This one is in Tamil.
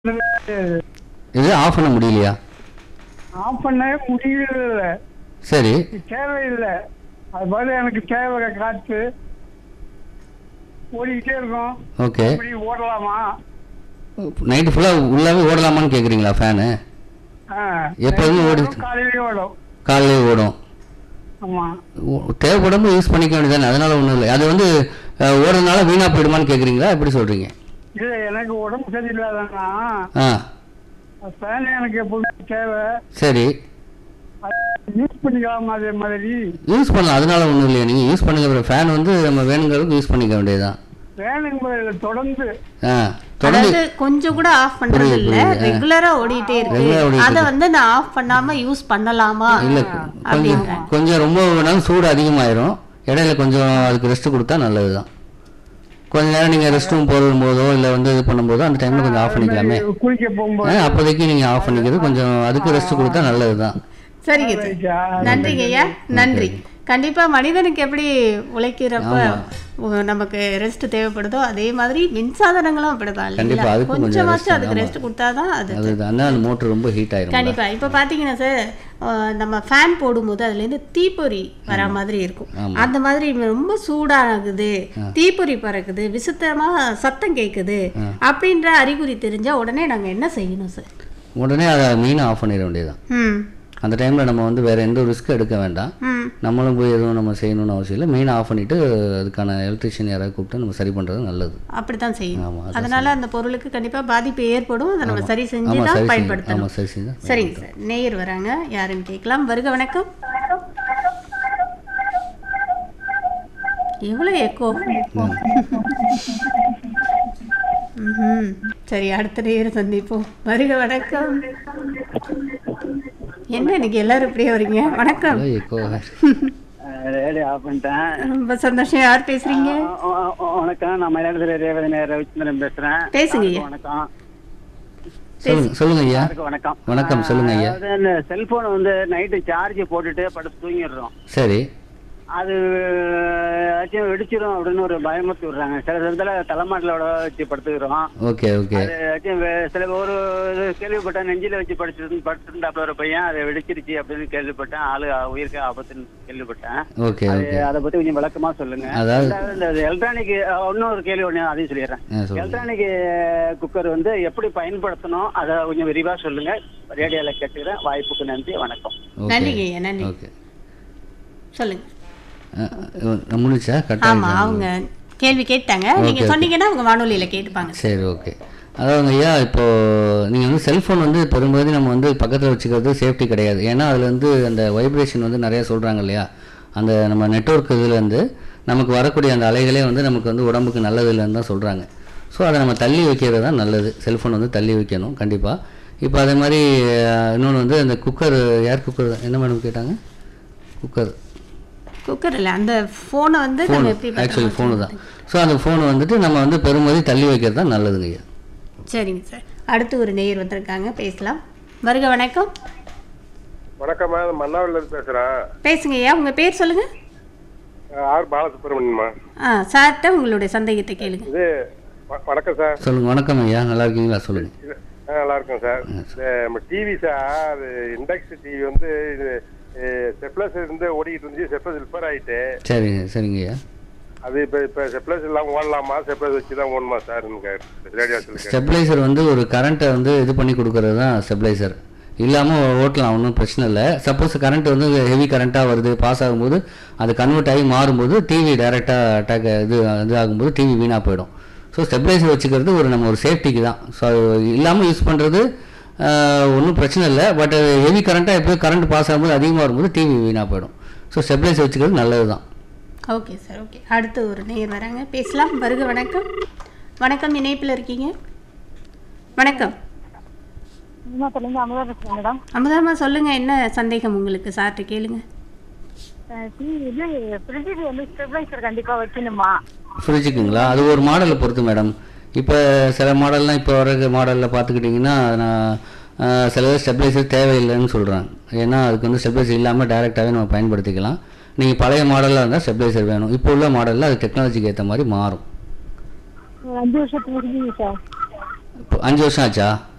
இது ஆஃப் பண்ண முடியலையா ஆஃப் பண்ணவே முடியல சரி தேவையில்லை அது பதில் எனக்கு தேவை காற்று ஓடிக்கிட்டே இருக்கும் ஓகே இப்படி ஓடலாமா நைட்டு ஃபுல்லாக உள்ளாவே ஓடலாமான்னு கேட்குறீங்களா ஃபேனு ஆ. எப்போதுமே ஓடிட்டு- காலையிலேயே ஓடும் காலையிலே ஓடும் ஆமா ஓ- தேவைப்படும் யூஸ் பண்ணிக்க வேண்டியதானே அதனால ஒன்றும் இல்லை அது வந்து அஹ், ஓடுறதுனால வீணாக போயிடுமான்னு கேட்குறீங்களா எப்படி சொல்கிறீங்க இல்ல எனக்கு உடம்பு சரியில்லாதனா ஆ ஃபேன் எனக்கு எப்பவுமே தேவை சரி யூஸ் பண்ணிக்கலாம் அதே மாதிரி யூஸ் பண்ணலாம் அதனால ஒன்றும் இல்லையா நீங்கள் யூஸ் பண்ணுங்க ஃபேன் வந்து நம்ம வேணுங்கிறதுக்கு யூஸ் பண்ணிக்க வேண்டியதுதான் ஃபேனுங்க பதில் தொடர்ந்து ஆ தொடர்ந்து அதாவது கொஞ்சம் கூட ஆஃப் பண்றது புரியுது, இல்ல புரியுது. ஆ. ரெகுலரா ஓடிட்டே Regular ஆ இருக்கு ஓடிட்டு அத இருக்கு. வந்து நான் ஆஃப் பண்ணாம யூஸ் பண்ணலாமா இல்லை கொஞ்சம் அப்படின்றாங்க. கொஞ்சம் ரொம்ப வேணாலும் சூடு அதிகமாயிரும் இடையில கொஞ்சம் அதுக்கு ரெஸ்ட் கொடுத்தா நல்லது தான் கொஞ்ச நேரம் நீங்கள் ரெஸ்ட் ரூம் போகும் போதோ இல்லை வந்து இது பண்ணும்போதோ அந்த டைமில் கொஞ்சம் ஆஃப் பண்ணிக்கலாமே குளிக்க ஆ, போகும்போது அப்போதைக்கு நீங்கள் ஆஃப் பண்ணிக்கிறது கொஞ்சம் அதுக்கு ரெஸ்ட் கொடுத்தா நல்லது தான் சரிங்க சார் ரைட்டா? நன்றிங்க ஐயா நன்றி கண்டிப்பா மனிதனுக்கு எப்படி உழைக்கிறப்ப உ- நமக்கு ரெஸ்ட் தேவைப்படுதோ அதே மாதிரி மின்சாதனங்களும் அப்படிதான் கண்டிப்பா, இல்லைங்களா அதுக்கும் கொஞ்சம் கொஞ்சமாச்சும் rest, அதுக்கு ஆமா. ரெஸ்ட் கொடுத்தாதான் அது அதுதான் அந்த மோட்டர் ரொம்ப ஹீட் ஆயிரும் கண்டிப்பா இப்ப பாத்தீங்கன்னா சார் அஹ், நம்ம ஃபேன் போடும்போது அதுல இருந்து தீப்பொறி வர மாதிரி இருக்கும் ஆமா. அந்த மாதிரி ரொம்ப சூடாகுது தீப்பொறி பறக்குது விசித்திரமா சத்தம் கேக்குது அப்படின்ற அறிகுறி தெரிஞ்சா உடனே நாங்க என்ன செய்யணும் சார் உடனே அதை மீனை ஆஃப் பண்ணிட வேண்டியதுதான் ம் அந்த டைமில் நம்ம வந்து வேறு எந்த ரிஸ்க் எடுக்க வேண்டாம் ம் நம்மளும் போய் எதுவும் நம்ம செய்யணும்னு அவசியம் இல்லை மெயினாக ஆஃப் பண்ணிவிட்டு அதுக்கான எலக்ட்ரிஷியன் யாராவது கூப்பிட்டு நம்ம சரி பண்ணுறது நல்லது அப்படித்தான் செய்யணும் ஆமா, அதான் அதனால அந்த பொருளுக்கு கண்டிப்பா பாதிப்பு ஏற்படும் அதை நம்ம சரி செஞ்சு ஆமாம் தான் சரி செஞ்சு பயன்படுத்தணும் ஆமாம் சரி செஞ்சு சரிங்க சார் நேயர் வராங்க யாருன்னு கேட்கலாம் வருக வணக்கம் எவ்வளோ எக்கோ ம்ஹும். சரி அடுத்த நேரம் சந்திப்போம் வருக வணக்கம் என்ன இன்னைக்கு எல்லாரும் இப்படியே வரீங்க வணக்கம் எக்கோ ரேடியோ ஆஃப் பண்ணிட்டேன் ரொம்ப சந்தோஷம் யார் பேசுறீங்க வ- வ- வணக்கம் நான் மயிலாடுதுறை ரேவதி நேர ரவிச்சந்திரன் பேசுறேன் பேசுங்க ஐயா. வணக்கம் சொல்லுங்க சொல்லுங்க ஐயா எல்லாருக்கும் வணக்கம் வணக்கம், சொல்லுங்க ஐயா. அதாவது இந்த செல்போன் வந்து நைட்டு சார்ஜ் போட்டுட்டு படுத்து தூங்கிடுறோம் சரி அது ஏதாச்சும் வெடிச்சிரும் அப்படின்னு ஒரு பயமுறுத்தி விடுறாங்க சில இடத்துல தலைமாட்டில் விட வச்சு படுத்துக்கிறோம் ஓகே ஓகே அது ஏதாச்சும் வே- சில ஒரு இது கேள்விப்பட்டேன் நெஞ்சில வச்சு படிச்சிருந்து படுத்திருந்தாப்புல ஒரு பையன் அதை வெடிச்சிருச்சு அப்படின்னு கேள்விப்பட்டேன் ஆளு உயிருக்கு ஆபத்துன்னு கேள்விப்பட்டேன் ஓகே அது ஓகே அதை பத்தி கொஞ்சம் விளக்கமா சொல்லுங்க அதாவது- ரெண்டாவது இந்த எலக்ட்ரானிக் இன்னொரு கேள்வி ஒண்ணு அதையும் சொல்லிடுறேன் ஆ சொல்லுங்க எலக்ட்ரானிக் குக்கர் வந்து எப்படி பயன்படுத்தணும் அதை கொஞ்சம் விரிவா சொல்லுங்க ரேடியோல கேட்டுக்கிறேன் வாய்ப்புக்கு நன்றி வணக்கம் ஓகே நன்றிங்க ஐயா நன்றி ஓகே சொல்லுங்க முடிச்சா கட் ஆமா அவங்க கேள்வி கேட்டாங்க நீங்க சொன்னீங்கன்னா அவங்க வானொலியில கேட்டுப்பாங்க சரி ஓகே அதாவது ஐயா இப்போ நீங்கள் வந்து செல்ஃபோன் வந்து பெரும்பகுதி நம்ம வந்து பக்கத்தில் வச்சுக்கிறது சேஃப்டி கிடையாது ஏன்னா அதில் வந்து அந்த வைப்ரேஷன் வந்து நிறைய சொல்கிறாங்க இல்லையா அந்த நம்ம நெட்ஒர்க் இதுலேருந்து நமக்கு வரக்கூடிய அந்த அலைகளே வந்து நமக்கு வந்து உடம்புக்கு நல்லது இல்லைன்னு தான் சொல்கிறாங்க ஸோ அதை நம்ம தள்ளி வைக்கிறது தான் நல்லது செல்ஃபோன் வந்து தள்ளி வைக்கணும் கண்டிப்பாக இப்போ அதே மாதிரி இன்னொன்று வந்து அந்த குக்கர் ஏர் குக்கர் என்ன மேடம் கேட்டாங்க குக்கர் குக்கர் இல்ல அந்த போனை வந்து ஃபோனு நம்ம எப்படி ஆக்சுவலி பத்திரமா ஃபோனு தான் ஸோ அந்த ஃபோனை வந்துட்டு நம்ம வந்து பெருமதி தள்ளி வைக்கிறது தான் நல்லதுங்க ஐயா சரிங்க சார் அடுத்து ஒரு நேயர் வந்திருக்காங்க பேசலாம் வருக வணக்கம் வணக்கம் மேம் மன்னாவில இருந்து பேசுறேன் பேசுங்க ஐயா உங்க பேர் சொல்லுங்க அஹ் ஆர் பாலசுப்ரமணியம்மா ஆ சார்கிட்ட உங்களுடைய சந்தேகத்தை கேளுங்க இது வ- வணக்கம் சார் சொல்லுங்க வணக்கம் ஐயா நல்லா இருக்கீங்களா சொல்லுங்க இது ஆ, நல்லா இருக்கும் சார் இந்த நம்ம டிவி சார் இண்டக்ஸ் டிவி வந்து இது செப்ளஸ் இருந்து ஓடிக்கிட்டு இருந்துச்சு செப்ளஸ் ரிப்பேர் ஆயிட்டு சரிங்க சரிங்க ஐயா அது இப்போ இப்போ செப்ளஸ் இல்லாமல் ஓடலாமா செப்ளஸ் வச்சு தான் ஓடணுமா சார் ரேடியோ சொல்லுங்க ஸ்டெபிளைசர் வந்து ஒரு கரண்ட்டை வந்து இது பண்ணி கொடுக்கறது தான் ஸ்டெபிளைசர் இல்லாமல் ஓட்டலாம் ஒன்றும் பிரச்சனை இல்லை சப்போஸ் கரண்ட் வந்து ஹெவி கரண்ட்டாக வருது பாஸ் ஆகும்போது அது கன்வெர்ட் ஆகி மாறும்போது டிவி டைரெக்டாக அட்டாக் இது இது ஆகும்போது டிவி வீணாக போயிடும் ஸோ ஸ்டெபிளைசர் வச்சுக்கிறது ஒரு நம்ம ஒரு சேஃப்டிக்கு தான் ஸோ இல்லாமல் யூஸ் பண்ணுறது ஒன்றும் பிரச்சனை இல்லை பட் ஹெவி கரண்ட்டாக எப்போ கரண்ட் பாஸ் ஆகும்போது அதிகமாக வரும்போது டிவி வீணாக போயிடும் ஸோ ஸ்டெபிளைசர் வச்சுக்கிறது நல்லது தான் ஓகே சார் ஓகே அடுத்து ஒரு நேயர் வராங்க பேசலாம் வருக வணக்கம் வணக்கம் இணைப்பில் இருக்கீங்க வணக்கம் சினிமாத்துலேருந்து அமுதா பேசுகிறேன் மேடம் அமுதாமா சொல்லுங்க என்ன சந்தேகம் உங்களுக்கு சார்கிட்ட கேளுங்க டிவி இது ஃப்ரிட்ஜுக்கு வந்து ஸ்டெபிளைசர் கண்டிப்பாக வைக்கணுமா ஃப்ரிட்ஜுக்குங்களா அது ஒரு மாடலை பொறுத்து மேடம் இப்போ சில மாடல்லாம் இப்போ வர மாடலில் பார்த்துக்கிட்டிங்கன்னா நான் ஆஹ், சில பேர் ஸ்டெபிளைசர் தேவையில்லைன்னு சொல்கிறாங்க ஏன்னா அதுக்கு வந்து ஸ்டெபிளைசர் இல்லாமல் டைரெக்டாகவே நம்ம பயன்படுத்திக்கலாம் நீங்கள் பழைய மாடலாக இருந்தால் ஸ்டெபிளைசர் வேணும் இப்போ உள்ள மாடலில் அது டெக்னாலஜிக்கு ஏற்ற மாதிரி மாறும் ஒரு அஞ்சு வருஷத்துக்கு இருக்குங்க சார் இப்போ அஞ்சு வருஷம் ஆச்சா